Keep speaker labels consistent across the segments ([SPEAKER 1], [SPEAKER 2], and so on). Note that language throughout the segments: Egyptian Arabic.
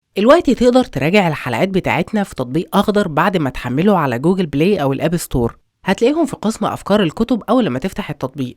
[SPEAKER 1] الوقت تقدر تراجع الحلقات بتاعتنا في تطبيق أخضر بعد ما تحمله على جوجل بلاي أو الأب ستور هتلاقيهم في قسم أفكار الكتب أول لما تفتح التطبيق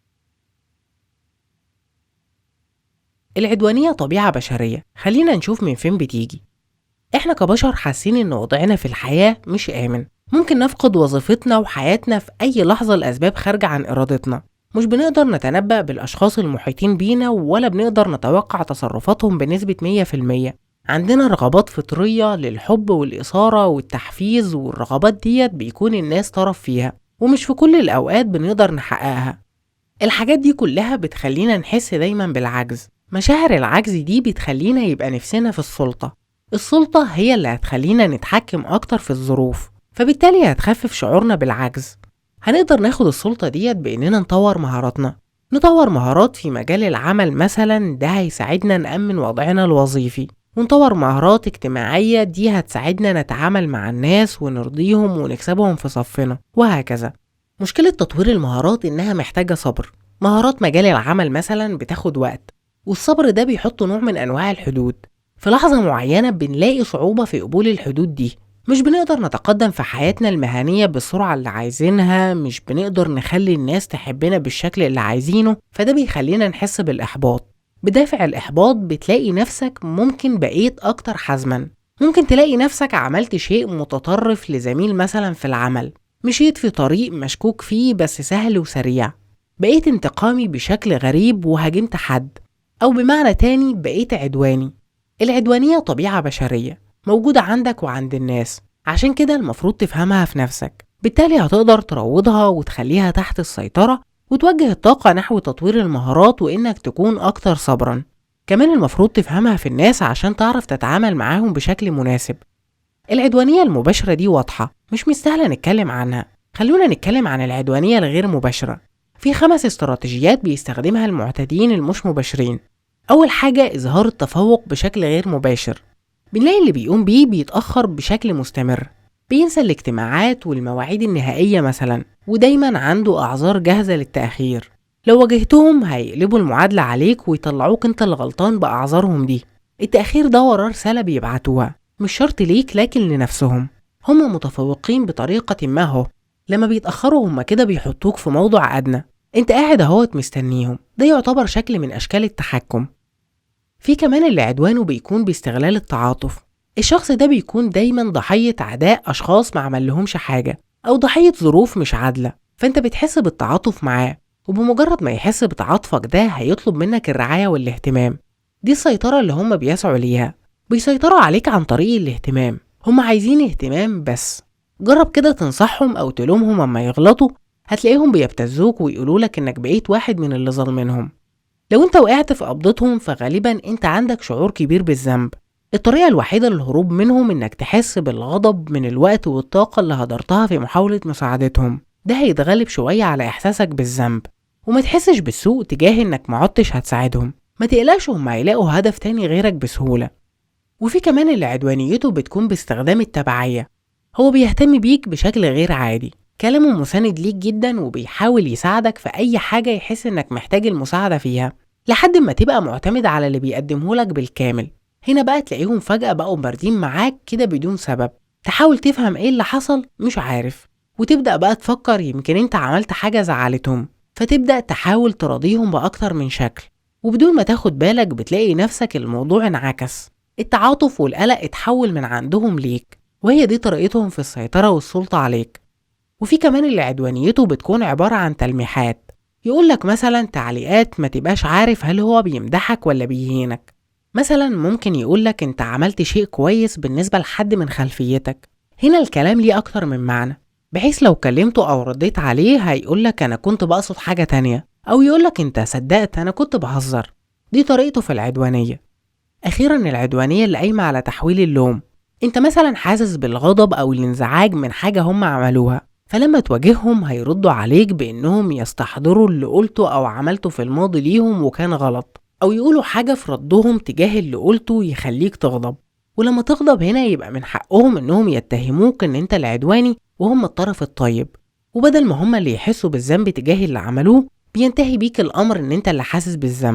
[SPEAKER 1] العدوانية طبيعة بشرية خلينا نشوف من فين بتيجي احنا كبشر حاسين ان وضعنا في الحياة مش آمن ممكن نفقد وظيفتنا وحياتنا في أي لحظة لأسباب خارجة عن إرادتنا مش بنقدر نتنبأ بالأشخاص المحيطين بينا ولا بنقدر نتوقع تصرفاتهم بنسبة 100% عندنا رغبات فطرية للحب والإثارة والتحفيز والرغبات ديت بيكون الناس طرف فيها ومش في كل الأوقات بنقدر نحققها الحاجات دي كلها بتخلينا نحس دايما بالعجز مشاعر العجز دي بتخلينا يبقى نفسنا في السلطة السلطة هي اللي هتخلينا نتحكم أكتر في الظروف فبالتالي هتخفف شعورنا بالعجز هنقدر ناخد السلطة ديت بإننا نطور مهاراتنا نطور مهارات في مجال العمل مثلا ده هيساعدنا نأمن وضعنا الوظيفي ونطور مهارات اجتماعية دي هتساعدنا نتعامل مع الناس ونرضيهم ونكسبهم في صفنا وهكذا مشكلة تطوير المهارات إنها محتاجة صبر مهارات مجال العمل مثلا بتاخد وقت والصبر ده بيحط نوع من أنواع الحدود في لحظة معينة بنلاقي صعوبة في قبول الحدود دي مش بنقدر نتقدم في حياتنا المهنية بالسرعة اللي عايزينها مش بنقدر نخلي الناس تحبنا بالشكل اللي عايزينه فده بيخلينا نحس بالإحباط بدافع الإحباط بتلاقي نفسك ممكن بقيت أكتر حزما ممكن تلاقي نفسك عملت شيء متطرف لزميل مثلا في العمل مشيت في طريق مشكوك فيه بس سهل وسريع بقيت انتقامي بشكل غريب وهاجمت حد أو بمعنى تاني بقيت عدواني العدوانية طبيعة بشرية موجودة عندك وعند الناس عشان كده المفروض تفهمها في نفسك بالتالي هتقدر تروضها وتخليها تحت السيطرة وتوجه الطاقة نحو تطوير المهارات وإنك تكون أكتر صبرا كمان المفروض تفهمها في الناس عشان تعرف تتعامل معاهم بشكل مناسب العدوانية المباشرة دي واضحة مش مستاهلة نتكلم عنها خلونا نتكلم عن العدوانية الغير مباشرة في خمس استراتيجيات بيستخدمها المعتدين المش مباشرين أول حاجة إظهار التفوق بشكل غير مباشر بنلاقي اللي بيقوم بيه بيتأخر بشكل مستمر بينسى الاجتماعات والمواعيد النهائية مثلا ودايما عنده أعذار جاهزة للتأخير لو واجهتهم هيقلبوا المعادلة عليك ويطلعوك انت الغلطان بأعذارهم دي التأخير ده وراه رسالة بيبعتوها مش شرط ليك لكن لنفسهم هم متفوقين بطريقة ما هو لما بيتأخروا هم كده بيحطوك في موضع أدنى انت قاعد اهوت مستنيهم ده يعتبر شكل من أشكال التحكم في كمان اللي عدوانه بيكون باستغلال التعاطف الشخص ده بيكون دايما ضحية عداء أشخاص ما عملهمش حاجة أو ضحية ظروف مش عادلة فأنت بتحس بالتعاطف معاه وبمجرد ما يحس بتعاطفك ده هيطلب منك الرعاية والاهتمام دي السيطرة اللي هم بيسعوا ليها بيسيطروا عليك عن طريق الاهتمام هم عايزين اهتمام بس جرب كده تنصحهم أو تلومهم أما يغلطوا هتلاقيهم بيبتزوك ويقولوا لك إنك بقيت واحد من اللي ظالمينهم لو انت وقعت في قبضتهم فغالبا انت عندك شعور كبير بالذنب الطريقة الوحيدة للهروب منهم انك تحس بالغضب من الوقت والطاقة اللي هدرتها في محاولة مساعدتهم ده هيتغلب شوية على احساسك بالذنب وما تحسش بالسوء تجاه انك معدتش هتساعدهم ما تقلقش هم هيلاقوا هدف تاني غيرك بسهولة وفي كمان اللي عدوانيته بتكون باستخدام التبعية هو بيهتم بيك بشكل غير عادي كلامه مساند ليك جدا وبيحاول يساعدك في أي حاجة يحس إنك محتاج المساعدة فيها لحد ما تبقى معتمد على اللي بيقدمه لك بالكامل هنا بقى تلاقيهم فجأة بقوا باردين معاك كده بدون سبب تحاول تفهم ايه اللي حصل مش عارف وتبدأ بقى تفكر يمكن انت عملت حاجة زعلتهم فتبدأ تحاول تراضيهم بأكتر من شكل وبدون ما تاخد بالك بتلاقي نفسك الموضوع انعكس التعاطف والقلق اتحول من عندهم ليك وهي دي طريقتهم في السيطرة والسلطة عليك وفي كمان اللي عدوانيته بتكون عبارة عن تلميحات يقولك مثلا تعليقات ما تبقاش عارف هل هو بيمدحك ولا بيهينك مثلا ممكن يقولك انت عملت شيء كويس بالنسبة لحد من خلفيتك هنا الكلام ليه أكتر من معنى بحيث لو كلمته أو رديت عليه هيقولك أنا كنت بقصد حاجة تانية أو يقولك انت صدقت أنا كنت بهزر دي طريقته في العدوانية أخيرا العدوانية اللي قايمة على تحويل اللوم انت مثلا حاسس بالغضب أو الانزعاج من حاجة هم عملوها فلما تواجههم هيردوا عليك بإنهم يستحضروا اللي قلته أو عملته في الماضي ليهم وكان غلط أو يقولوا حاجة في ردهم تجاه اللي قلته يخليك تغضب ولما تغضب هنا يبقى من حقهم إنهم يتهموك إن أنت العدواني وهم الطرف الطيب وبدل ما هم اللي يحسوا بالذنب تجاه اللي عملوه بينتهي بيك الأمر إن أنت اللي حاسس بالذنب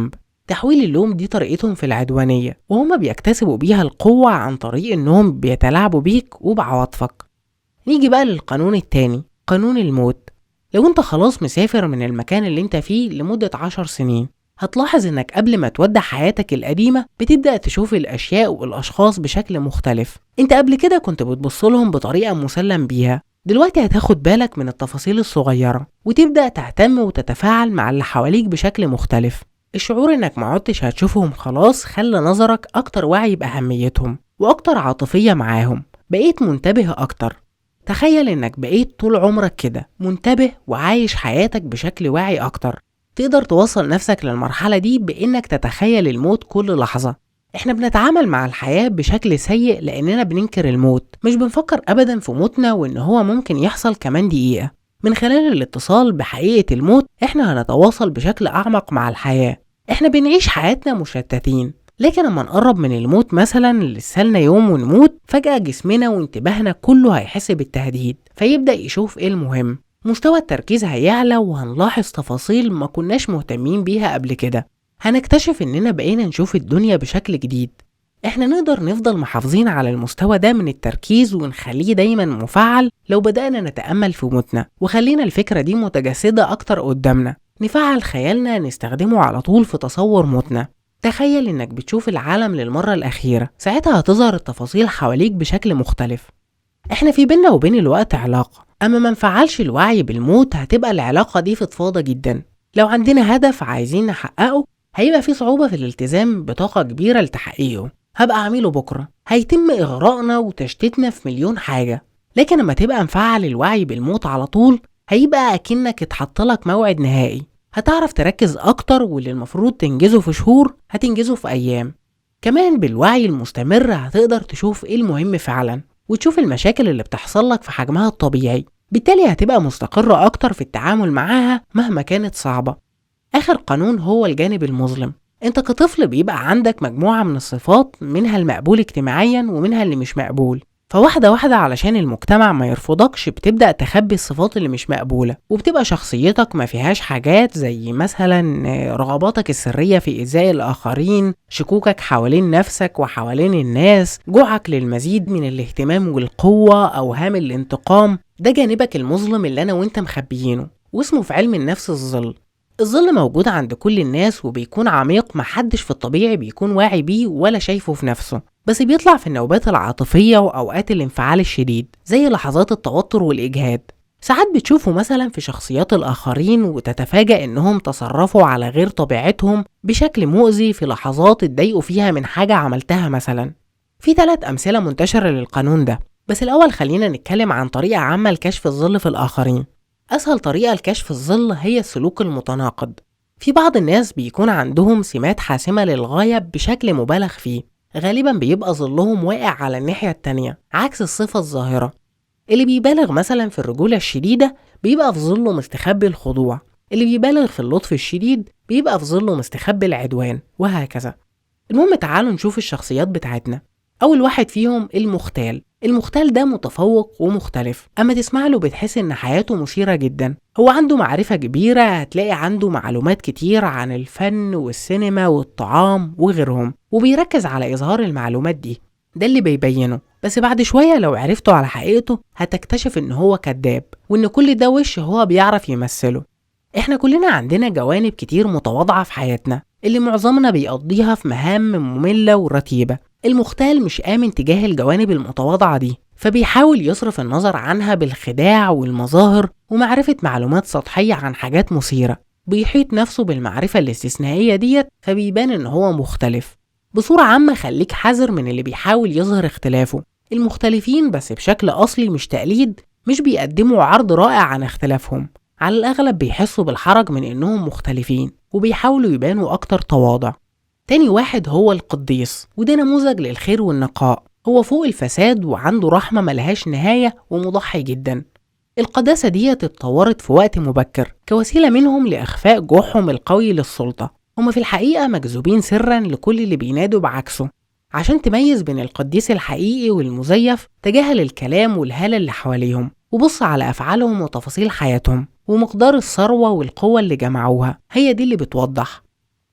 [SPEAKER 1] تحويل اللوم دي طريقتهم في العدوانية وهما بيكتسبوا بيها القوة عن طريق إنهم بيتلاعبوا بيك وبعواطفك نيجي بقى للقانون التاني قانون الموت لو انت خلاص مسافر من المكان اللي انت فيه لمدة عشر سنين هتلاحظ انك قبل ما تودع حياتك القديمة بتبدأ تشوف الأشياء والأشخاص بشكل مختلف انت قبل كده كنت بتبصلهم بطريقة مسلم بيها دلوقتي هتاخد بالك من التفاصيل الصغيرة وتبدأ تهتم وتتفاعل مع اللي حواليك بشكل مختلف الشعور انك ما عدتش هتشوفهم خلاص خلى نظرك اكتر وعي باهميتهم واكتر عاطفية معاهم بقيت منتبه اكتر تخيل انك بقيت طول عمرك كده منتبه وعايش حياتك بشكل واعي اكتر تقدر توصل نفسك للمرحلة دي بانك تتخيل الموت كل لحظة احنا بنتعامل مع الحياة بشكل سيء لاننا بننكر الموت مش بنفكر ابدا في موتنا وان هو ممكن يحصل كمان دقيقة من خلال الاتصال بحقيقة الموت احنا هنتواصل بشكل اعمق مع الحياة احنا بنعيش حياتنا مشتتين لكن لما نقرب من الموت مثلا لسه لنا يوم ونموت فجأة جسمنا وانتباهنا كله هيحس بالتهديد فيبدأ يشوف ايه المهم مستوى التركيز هيعلى وهنلاحظ تفاصيل ما كناش مهتمين بيها قبل كده هنكتشف اننا بقينا نشوف الدنيا بشكل جديد احنا نقدر نفضل محافظين على المستوى ده من التركيز ونخليه دايما مفعل لو بدأنا نتأمل في موتنا وخلينا الفكرة دي متجسدة أكتر قدامنا نفعل خيالنا نستخدمه على طول في تصور موتنا تخيل انك بتشوف العالم للمرة الأخيرة ساعتها هتظهر التفاصيل حواليك بشكل مختلف احنا في بينا وبين الوقت علاقة أما ما نفعلش الوعي بالموت هتبقى العلاقة دي فضفاضة جدا لو عندنا هدف عايزين نحققه هيبقى في صعوبة في الالتزام بطاقة كبيرة لتحقيقه هبقى أعمله بكرة هيتم إغراءنا وتشتيتنا في مليون حاجة لكن لما تبقى مفعل الوعي بالموت على طول هيبقى أكنك اتحطلك موعد نهائي هتعرف تركز أكتر واللي المفروض تنجزه في شهور هتنجزه في أيام كمان بالوعي المستمر هتقدر تشوف ايه المهم فعلا وتشوف المشاكل اللي بتحصل لك في حجمها الطبيعي بالتالي هتبقى مستقر أكتر في التعامل معاها مهما كانت صعبة آخر قانون هو الجانب المظلم انت كطفل بيبقى عندك مجموعة من الصفات منها المقبول اجتماعيا ومنها اللي مش مقبول فواحدة واحدة علشان المجتمع ما يرفضكش بتبدأ تخبي الصفات اللي مش مقبولة وبتبقى شخصيتك ما فيهاش حاجات زي مثلا رغباتك السرية في إيذاء الآخرين شكوكك حوالين نفسك وحوالين الناس جوعك للمزيد من الاهتمام والقوة أوهام الانتقام ده جانبك المظلم اللي أنا وأنت مخبيينه واسمه في علم النفس الظل الظل موجود عند كل الناس وبيكون عميق محدش في الطبيعي بيكون واعي بيه ولا شايفه في نفسه بس بيطلع في النوبات العاطفية وأوقات الانفعال الشديد زي لحظات التوتر والإجهاد ساعات بتشوفه مثلا في شخصيات الآخرين وتتفاجأ إنهم تصرفوا على غير طبيعتهم بشكل مؤذي في لحظات اتضايقوا فيها من حاجة عملتها مثلا في ثلاث أمثلة منتشرة للقانون ده بس الأول خلينا نتكلم عن طريقة عامة لكشف الظل في الآخرين أسهل طريقة لكشف الظل هي السلوك المتناقض في بعض الناس بيكون عندهم سمات حاسمة للغاية بشكل مبالغ فيه غالبا بيبقى ظلهم واقع على الناحية التانية عكس الصفة الظاهرة اللي بيبالغ مثلا في الرجولة الشديدة بيبقى في ظله مستخبي الخضوع اللي بيبالغ في اللطف الشديد بيبقى في ظله مستخبي العدوان وهكذا المهم تعالوا نشوف الشخصيات بتاعتنا أول واحد فيهم المختال المختال ده متفوق ومختلف أما تسمع له بتحس إن حياته مثيرة جدا هو عنده معرفة كبيرة هتلاقي عنده معلومات كتير عن الفن والسينما والطعام وغيرهم وبيركز على إظهار المعلومات دي ده اللي بيبينه بس بعد شوية لو عرفته على حقيقته هتكتشف إن هو كذاب وإن كل ده وش هو بيعرف يمثله إحنا كلنا عندنا جوانب كتير متواضعة في حياتنا اللي معظمنا بيقضيها في مهام مملة ورتيبة المختال مش آمن تجاه الجوانب المتواضعة دي فبيحاول يصرف النظر عنها بالخداع والمظاهر ومعرفة معلومات سطحية عن حاجات مثيرة بيحيط نفسه بالمعرفة الاستثنائية ديت فبيبان إن هو مختلف بصورة عامة خليك حذر من اللي بيحاول يظهر اختلافه المختلفين بس بشكل أصلي مش تقليد مش بيقدموا عرض رائع عن اختلافهم على الأغلب بيحسوا بالحرج من إنهم مختلفين وبيحاولوا يبانوا أكتر تواضع تاني واحد هو القديس وده نموذج للخير والنقاء هو فوق الفساد وعنده رحمة ملهاش نهاية ومضحي جدا القداسة دي اتطورت في وقت مبكر كوسيلة منهم لإخفاء جوعهم القوي للسلطة هما في الحقيقة مجذوبين سرا لكل اللي بينادوا بعكسه عشان تميز بين القديس الحقيقي والمزيف تجاهل الكلام والهالة اللي حواليهم وبص على أفعالهم وتفاصيل حياتهم ومقدار الثروة والقوة اللي جمعوها هي دي اللي بتوضح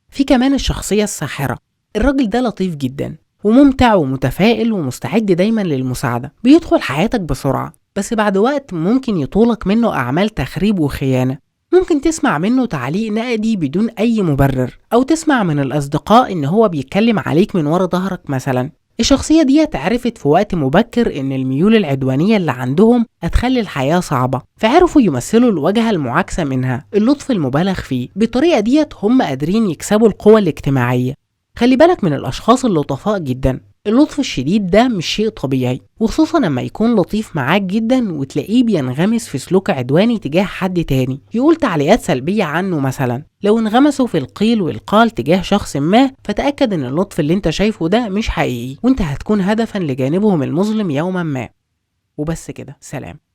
[SPEAKER 1] في كمان الشخصية الساحرة الراجل ده لطيف جدا وممتع ومتفائل ومستعد دايما للمساعدة بيدخل حياتك بسرعة بس بعد وقت ممكن يطولك منه أعمال تخريب وخيانة ممكن تسمع منه تعليق نقدي بدون أي مبرر أو تسمع من الأصدقاء إن هو بيتكلم عليك من ورا ظهرك مثلا الشخصية دي عرفت في وقت مبكر إن الميول العدوانية اللي عندهم هتخلي الحياة صعبة فعرفوا يمثلوا الواجهة المعاكسة منها اللطف المبالغ فيه بالطريقة ديت هم قادرين يكسبوا القوة الاجتماعية خلي بالك من الأشخاص اللطفاء جدا اللطف الشديد ده مش شيء طبيعي وخصوصا لما يكون لطيف معاك جدا وتلاقيه بينغمس في سلوك عدواني تجاه حد تاني يقول تعليقات سلبية عنه مثلا لو انغمسوا في القيل والقال تجاه شخص ما فتأكد ان اللطف اللي انت شايفه ده مش حقيقي وانت هتكون هدفا لجانبهم المظلم يوما ما وبس كده سلام